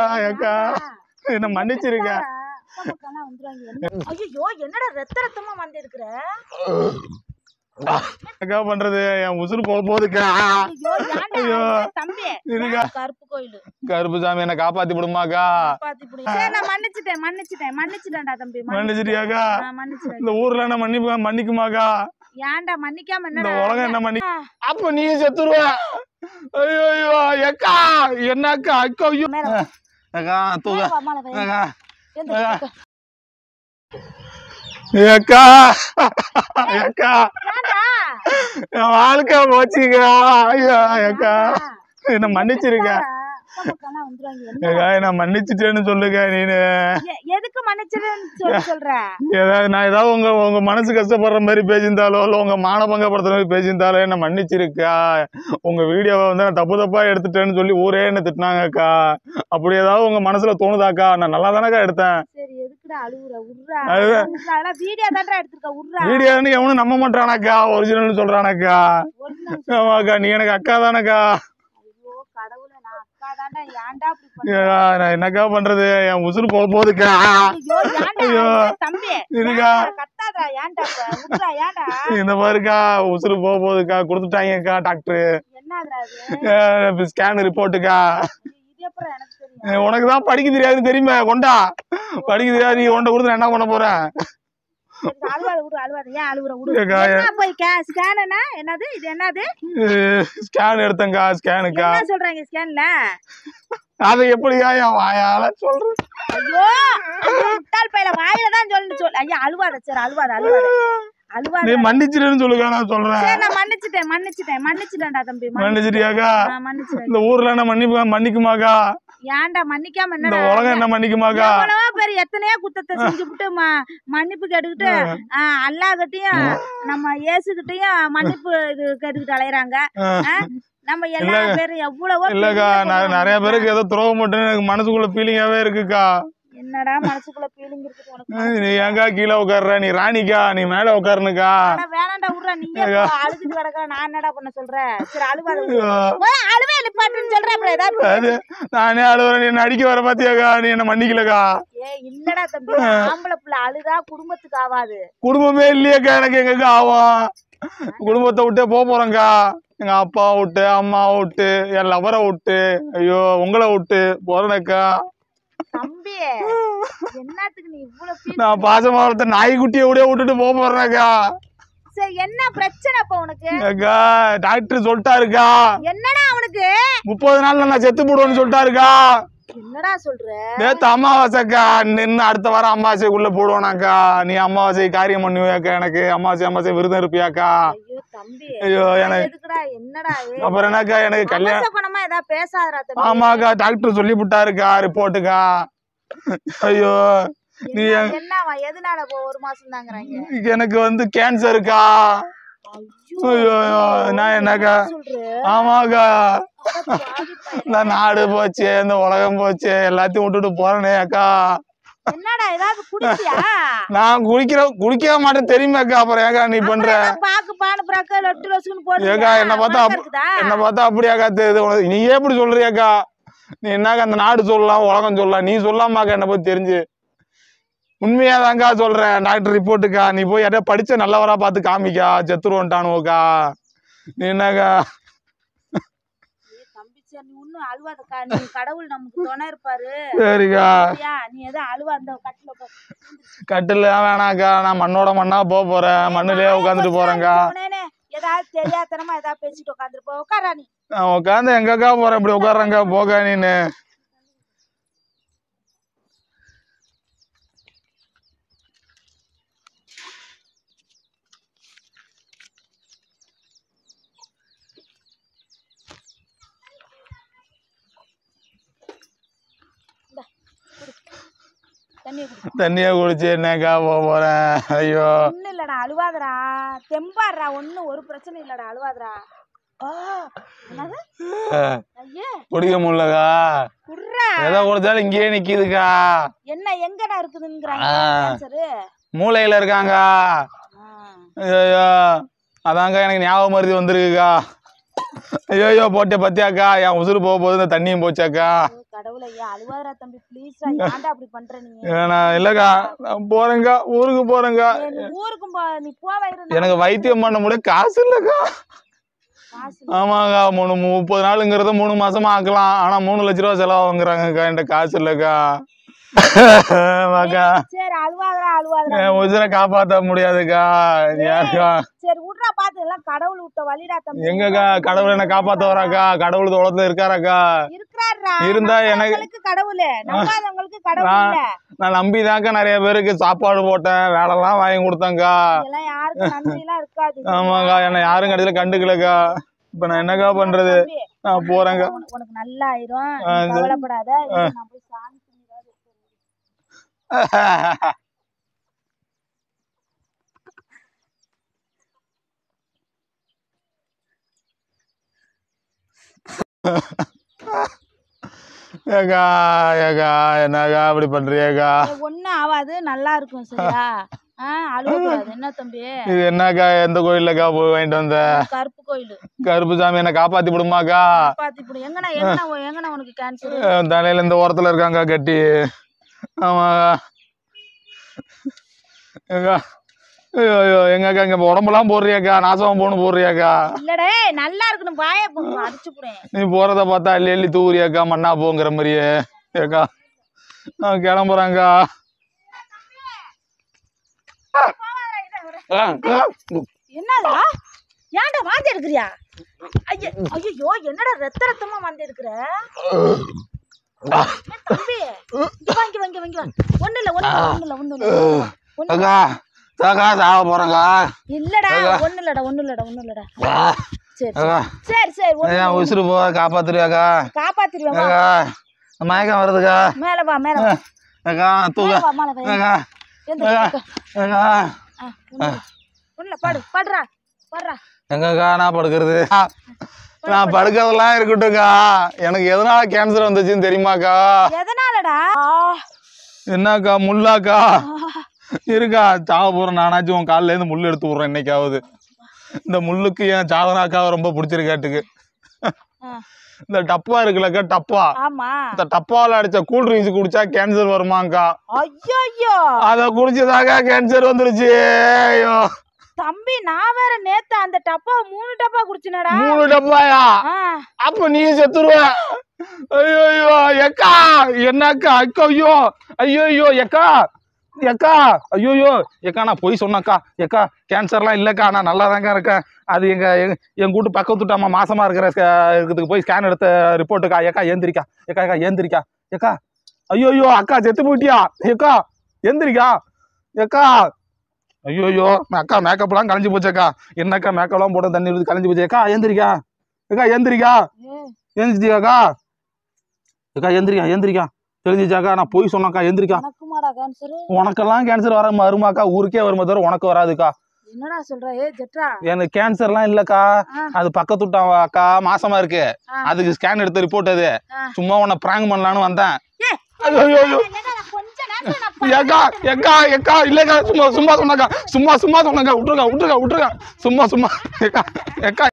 அக்கா என்ன மன்னிச்சிருக்க ஐயோ என்னடா ரத்த ரத்தமா வந்து இருக்கிற அக்கா பண்றது என் உசுறு போக போகுதுக்கா ஐயோ ஏன்டா ஐயோ. அழுகுற தம்பி இருக்கா. நான் கருப்பு கோயில் கருப்பு சாமி என்ன காப்பாத்தி விடுமாக்கா பாத்து இப்படி சரி நான் மன்னிச்சிட்டேன் மன்னிச்சிட்டேன் மன்னிச்சிட்டேன்டா தம்பி மன்னிச்சிட்டியாக்கா நான் மன்னிச்சிட்டேன் இந்த ஊர்ல என்ன மன்னிப்பு மன்னிக்குமாக்கா ஏன்டா மன்னிக்காம இந்த என்னடா உலகம் என்ன மன்னி அப்ப நீ செத்துருவ ஐயோ ஐயோ அக்கா என்னக்கா அக்கா ஐயோ மேல வா. அக்கா தூக்க மேல வா, மேல வா. அக்கா எந்திரி, ஆ. உட்கார். அக்கா அக்கா ஏன்டா? என் வாழ்க்கை போச்சுக்கா ஐயோ அக்கா என்ன மன்னிச்சிருக்க அக்கா பக்கம்லாம் வந்துருவாங்க. என்ன? அக்கா என்ன மன்னிச்சிட்டேன்னு சொல்லுங்க நீனு எ- எதுக்கு மன்னிச்சிருன்னு சொல்லி சொல்ற ஏதாவது நான் ஏதாவது உங்க உங்க மனசு கஷ்டப்படுற மாதிரி பேசியிருந்தாலோ இல்ல உங்க மானபங்கப்படுத்துற மாதிரி பேசியிருந்தாலோ என்ன மன்னிச்சிருக்கா உங்க வீடியோவை வந்து நான் தப்பு தப்பா எடுத்துட்டேன்னு சொல்லி ஊரே என்ன திட்டினாங்கக்கா அப்படி ஏதாவது உங்க மனசுல தோணுதாக்கா நான் நல்லா தானக்கா எடுத்தேன் சரி எதுக்குடா அழுகுற உர்றா அதுதான். உர்றா. அதெல்லாம் வீடியோ தான்டா எடுத்திருக்க உர்றா வீடியோன்னு எவனும் நம்ப மாட்டானாக்கா ஒரிஜினல்னு சொல்றானாக்கா ஒரு நிமிஷம். ஆமாக்கா நீ எனக்கு அக்கா தானக்கா ஐயோ கடவுளே நான் அக்கா தான்டா ஏன்டா இப்படி பண்ற? ஐயா, நான் என்னக்கா பண்றது என் உசுறு போக போகுதுக்கா ஐயோ ஏன்டா ஐயோ. அழுகுற தம்பி இருக்கா. ஏன்டா கத்தாதடா ஏன்டா இப்ப? உர்றா ஏன்டா இந்த பாருக்கா உசுறு போக போகுதுக்கா கொடுத்துட்டாங்கக்கா டாக்டர் என்னதுடா அது ஸ்கேன் ரிப்போர்ட்டுக்கா இது அப்புறம் எனக்கு தெரியும் உனக்கு தான் படிக்க தெரியாது தெரியுமா கொண்டா படிக்க தெரியாது நீ உன்ட கொடுத்து நான் என்ன பண்ண போறேன் சரி, அழுவாத விடு அழுவாத ஏன் அழுகுற விடு ஏக்கா, என்ன போய் ஸ்கேன் என்னது இது என்னது ஸ்கேன் எடுத்தேங்க்கா ஸ்கேனுக்கா என்ன சொல்றாங்க ஸ்கேன்ல அதை எப்படிக்கா என் வாயால சொல்றேன் ஐயோ அந்த முட்டாள் பையல வாயில தான் சொல்லு சொல் ஐயா அழுவாத சரி அழுவாத அழுவாத அழுவாத நீ மன்னிச்சிடுன்னு சொல்லுக்கா நான் சொல்றேன் சரி நான் மன்னிச்சிட்டேன் மன்னிச்சிட்டேன் மன்னிச்சிட்டேன்டா தம்பி மன்னிச்சிட்டியாக்கா நான் மன்னிச்சிட்டேன் இந்த ஊர்ல என்ன மன்னிப்பு மன்னிக்குமாக்கா ஏன்டா மன்னிக்காம இந்த என்னடா உலகம் என்ன மன்னிக்குமாக்கா எவ்வளவோ பேர் எத்தனையோ குத்தத்தை செஞ்சுப்புட்டு ம- மன்னிப்பு கேட்டுக்கிட்டு அல்லாஹ்கிட்டயும் நம்ம இயேசுகிட்டயும் மன்னிப்பு இது கேட்டுக்கிட்டு அலையறாங்க ஆ? நம்ம எல்லா பேரும் எவ்வளவோ இல்லக்கா பெரிய நான் பண்ணுவாங்க. நிறைய பேருக்கு ஏதோ துரோகம் மட்டும் எனக்கு மனசுக்குள்ள ஃபீலிங்காவே இருக்குக்கா என்னடா மனசுக்குள்ள ஃபீலிங் இருக்குது உனக்கு நீ ஏங்கா கீழே உட்கார்ற நீ ராணிக்கா நீ மேல உட்காருனுக்கா அட வேணாம்டா விட்றா நீயே போ, அழுதுட்டு கிடக்குற நான் என்னடா பண்ண சொல்றேன் சரி அழுவாத விடு. முதல்ல அழுவே நிப்பாட்டுன்னு சொல்றேன் அப்புறம் ஏதாவது அது நானே அழுவுறேன் நீ என்ன அடிக்க வர பாத்தியாக்கா நீ என்ன மன்னிக்கலக்கா ஏ இல்லடா தம்பி ஆம்பளை பிள்ளை அழுதா குடும்பத்துக்கு ஆகாது குடும்பமே இல்லையேக்கா எனக்கு எங்கக்கா ஆகும் குடும்பத்தை விட்டே போக போறேங்க்கா எங்க அப்பா விட்டு அம்மா விட்டு என் லவரை விட்டு ஐயோ உங்களை விட்டு போறேனக்கா தம்பி என்னத்துக்கு நீ இவ்வளவு feel நான் பாசமா வளர்த்த நாய்க்குட்டியை விட விட்டுட்டு போக போறேனக்கா சரி என்ன பிரச்சனை இப்ப உனக்கு அக்கா டாக்டர் சொல்லிட்டாருக்கா என்னடா அவனுக்கு முப்பது நாள்ல நான் செத்து போடுவேன்னு சொல்லிட்டாருக்கா என்னடா சொல்ற நேத்து அமாவாசைக்கா நின்று அடுத்த வாரம் அமாவாசைக்குள்ள போடுவானாக்கா நீ அமாவாசை காரியம் பண்ணுவியாக்கா எனக்கு அமாவாசை அமாவாசை விரதம் இருப்பியாக்கா ஐயோ தம்பி ஐயோ நான் எனக்கு எதுக்குடா என்னடா இது? அப்புறம் என்னக்கா எனக்கு கல்யாணம் அபசகுணமா ஏதாவது பேசாதடா தம்பி ஆமாக்கா டாக்டர் சொல்லி விட்டாருக்கா ரிப்போர்ட்டுக்கா ஐயோ நீ என்ன- என்னவா எதனால இப்போ ஒரு மாசம் தாங்கறாங்க எனக்கு வந்து கேன்சருக்கா ஐயோ ஐயோ, நான் என்னக்கா ஆமாக்கா இந்த நாடு போச்சு இந்த உலகம் போச்சு எல்லாத்தையும் விட்டுட்டு போறேனே அக்கா என்னடா ஏதாவது குடிச்சியா நான் குடிக்கிற குடிக்கவே மாட்டேன் தெரியுமாக்கா அப்புறம் ஏக்கா நீ பண்ற பாக்கு பானு பிராக்க லொட்டு லொசுன்னு போடுறியா? ஏக்கா என்ன பார்த்தா மனசு அப்- இருக்குதா? என்ன பார்த்தா அப்படியாக்கா தெரியுது உனக்கு நீ எப்படி சொல்றியாக்கா நீ என்னக்கா அந்த நாடு சொல்லலாம் உலகம் சொல்லலாம் நீ சொல்லாமாக்கா என்ன பத்தி தெரிஞ்சு உண்மையாதான்க்கா சொல்றேன் டாக்டர் ரிப்போர்ட்டுக்கா நீ போய் யாரையா படிச்ச நல்லவரா பார்த்து காமிக்கா செத்துருவோன்ட்டானுவோக்கா நீ என்னக்கா ஏய் தம்பி, சரி, நீ ஒண்ணும் அழுவாதக்கா. நீ கடவுள் நமக்கு துணை இருப்பாரு சரிக்கா சரியா? நீ எதுவும் அழுவா அந்த கட்டில உட்காரு. கட்டில வேணாக்கா நான் மண்ணோட மண்ணா போக போறேன் மண்ணுலயே உட்காந்துட்டு போறேன்க்கா போனேனே, ஏதாவது தெரியாதனமா ஏதாவது பேசிட்டு உட்காந்துருப்ப உட்காரா நீ நான் உட்காந்து எங்கக்கா போறேன் இப்படி உட்காடுறேங்க்கா போக நீனு தண்ணி குடி தண்ணியை குடிச்சு என்னக்கா போக போறேன் ஐயோ ஒண்ணும் இல்லடா அழுவாதடா தெம்பாடுறா ஒண்ணும் ஒரு பிரச்சனை இல்லடா அழுவாதடா ஆ, என்னது ஐயே குடிக்க முடியலக்கா குர்ரா எதை குடிச்சாலும் இங்கேயே நிக்குதுக்கா என்ன எங்கடா இருக்குதுங்கிறாங்க ஆ. கேன்சரு மூளையில இருக்காங்க ஐயோ அதாங்க எனக்கு ஞாபகம் மருதி வந்திருக்குக்கா ஐயோ போட்டே பத்தியாக்கா என் உசுறு போக போகுது இந்த தண்ணியும் போச்சாக்கா கடவுளை ஐயா அழுவாதரா தம்பி ப்ளீஸ்டா ஏன்டா அப்படி பண்ற நீ நான் இல்லக்கா நான் போறேங்க்கா ஊருக்கு போறேங்க்கா ஏய், நீ ஊருக்கும் போ நீ போவா இருந்தா எனக்கு வைத்தியம் பண்ண முடிய காசு இல்லக்கா காசு ஆமாக்கா மூணு முப்பது நாளுங்கிறத மூணு மாசமா ஆக்கலாம் ஆனா மூணு லட்ச ரூபா செலவாகுங்கிறாங்கக்கா என்கிட்ட காசு இல்லக்கா ஆமாக்கா சரி அழுவாதரா அழுவாதரா என் உயிரை காப்பாத்த முடியாதுக்கா ஏக்கா சரி விட்றா பாத்து எல்லாம் கடவுள் விட்ட வழிடா தம்பி எங்கக்கா கடவுள் என்ன காப்பாத்த வராக்கா கடவுள் தோளத்துல இருக்காராக்கா இருக்கிறாரா இருந்தா எனக்கு- நம்பாதவங்களுக்கு கடவுள் நம்பாதவங்களுக்கு கடவுள் நான்- இல்ல நான் நம்பிதாக்கா நிறைய பேருக்கு சாப்பாடு போட்டேன் வேலைலாம் வாங்கி கொடுத்தேன்க்கா இதெல்லாம் யாருக்கும் நன்றி எல்லாம் இருக்காது ஆமாக்கா என்னை யாரும் கடைசியில கண்டுக்கலக்கா இப்ப நான் என்னக்கா பண்றது தம்பி, நான் போறேங்க உனக்கு உனக்கு நல்லா ஆயிரும் நீ ஆ, இந்த- கவலைப்படாத இரு, நான் போய் சாமி கும்பிடாது ஏக்கா ஏக்கா என்னக்கா அப்படி பண்றியேக்கா ஒன்னும் ஆகாது நல்லா இருக்கும் சரியா ஆ அழுவக்கூடாது என்ன தம்பி இது என்னக்கா எந்த கோயில்லக்கா போய் வாங்கிட்டு வந்த கருப்பு கோயில் கருப்பு சாமி என்ன காப்பாத்தி விடுமாக்கா பாத்து இப்படி எங்கண்ணா எங்கண்ணா உ- எங்கண்ணா உனக்கு கேன்சர் என் தலையில இந்த ஓரத்துல இருக்காங்க கட்டி ஆமாக்கா ஏக்கா ஐயோ ஐயோ எங்கக்கா இங்க உடம்பெல்லாம் போடுறியாக்கா நாசம் போன்னு போடுறியாக்கா இல்லடே நல்லா இருக்கணும் பாய அடிச்சு போடுறேன் நீ போறத பார்த்தா அள்ளி அள்ளி தூவுறியாக்கா மண்ணா போங்கிற மாதிரியே ஏக்கா நான் கிளம்புறேங்க்கா ஆ, ஆ. என்னடா ஏன்டா வாந்தி எடுக்கிறியா ஐயோ ஐயோ என்னடா ரத்த ரத்தமா வாந்தி எடுக்கிற ஏன் தம்பி இங்க வா, இங்க வா, இங்க வா, இங்க வா. ஒண்ணும் இல்ல ஒண்ணும் இல்ல ஒண்ணும் இல்ல ஒண்ணும் இல்ல ஒண்ணும் இல்ல. அக்கா அக்கா சாக போறேங்க்கா இல்லடா ஒண்ணும் இல்லடா ஒண்ணும் இல்லடா ஒண்ணும் இல்லடா ஆ, சரி அக்கா சரி சரி ஒண்ணும் ஏன் உசுறு போ காப்பாத்துறியாக்கா காப்பாத்திருவேன் வா. அக்கா மயக்கம் வருதுக்கா மேல வா மேல வா அக்கா தூக்க மேல வா மேல வா அக்கா எந்திரி, அக்கா உட்கார். அக்கா ஆ, ஒண்ணும் இல்ல. ஒண்ணும் இல்ல பாடு பாடுறா பாடுறா எங்கக்கா நான் படுக்கிறது நான் படுக்கிறதெல்லாம் இருக்கட்டும்க்கா எனக்கு எதனால கேன்சர் வந்துச்சுன்னு தெரியுமாக்கா எதனாலடா என்னக்கா முள்ளாக்கா இருக்கா சாவ போறேன் நானாச்சும் உன் கால்ல இருந்து முள் எடுத்து விட்றேன் என்னைக்காவது இந்த முள்ளுக்கு என் சாதனாக்காவை ரொம்ப பிடிச்சிருக்காட்டுக்கு ஆ, இந்த டப்பா இருக்குல்லக்கா டப்பா ஆமா இந்த டப்பாவில் அடிச்ச கூல் ட்ரிங்க்ஸ் குடிச்சா கேன்சர் வருமாங்க்கா ஐயோ ஐயோ அதை குடிச்சதாக்கா கேன்சர் வந்துருச்சு ஐயோ தம்பி நான் வேற நேத்து அந்த டப்பா மூணு டப்பா குடிச்சினடா மூணு டப்பாயா ஆ, அப்ப நீ செத்துருவ ஐயோ ஐயோ எக்கா என்னக்கா அக்கா ஐயோ ஐயோ ஐயோ எக்கா எக்கா ஐயோ ஐயோ எக்கா நான் பொய் சொன்னக்கா எக்கா கேன்சர்லாம் இல்லைக்கா நான் நல்லா இருக்கேன் அது எங்க எங்க- என் கூட்டு பக்கத்து வீட்டு அம்மா மாசமா இருக்கிற ஸ்க- இருக்கிறதுக்கு போய் ஸ்கேன் எடுத்த ரிப்போர்ட்டுக்கா எக்கா ஏந்திரிக்கா எக்கா எக்கா ஏந்திரிக்கா எக்கா ஐயோ ஐயோ அக்கா செத்து போயிட்டியா எக்கா ஏந்திரிக்கா எக்கா ஐயோ ஐயோ அக்கா மேக்கப்லாம் கலைஞ்சு போச்சேக்கா என்னக்கா மேக்கப்லாம் போட்டு தண்ணி ஊத்தி கலைஞ்சு போச்சு எக்கா ஏந்திரிக்கா எக்கா ஏந்திரிக்கா ஏய், ஏந்திரிச்சியாக்கா அக்கா எந்திரிக்கா எந்திரிக்கா தெரிஞ்சிச்சாக்கா நான் போய் சொன்னக்கா எந்திரிக்கா உனக்குமாடா கேன்சர் உனக்கெல்லாம் கேன்சர் வர வருமாக்கா ஊருக்கே வருமா தவிர உனக்கு வராதுக்கா என்னடா சொல்ற ஏ ஜெட்ரா எனக்கு கேன்சர்லாம் இல்லக்கா ஆ. அது பக்கத்து விட்டா அக்கா மாசமா இருக்கு ஆ. அதுக்கு ஸ்கேன் எடுத்த ரிப்போர்ட் அது ஆ. சும்மா உன்னை பிராங்க் பண்ணலான்னு வந்தேன் ஏய், ஐயோ, ஐயோ, ஐயோ. என்னடா, நான் கொஞ்ச நேரத்துல நான் ஏக்கா எக்கா எக்கா இல்லக்கா சும்மா சும்மா சொன்னாக்கா சும்மா சும்மா சொன்னாக்கா விட்டுருக்கா விட்டுருக்கா விட்டுருக்கா சும்மா சும்மா எக்கா எக்கா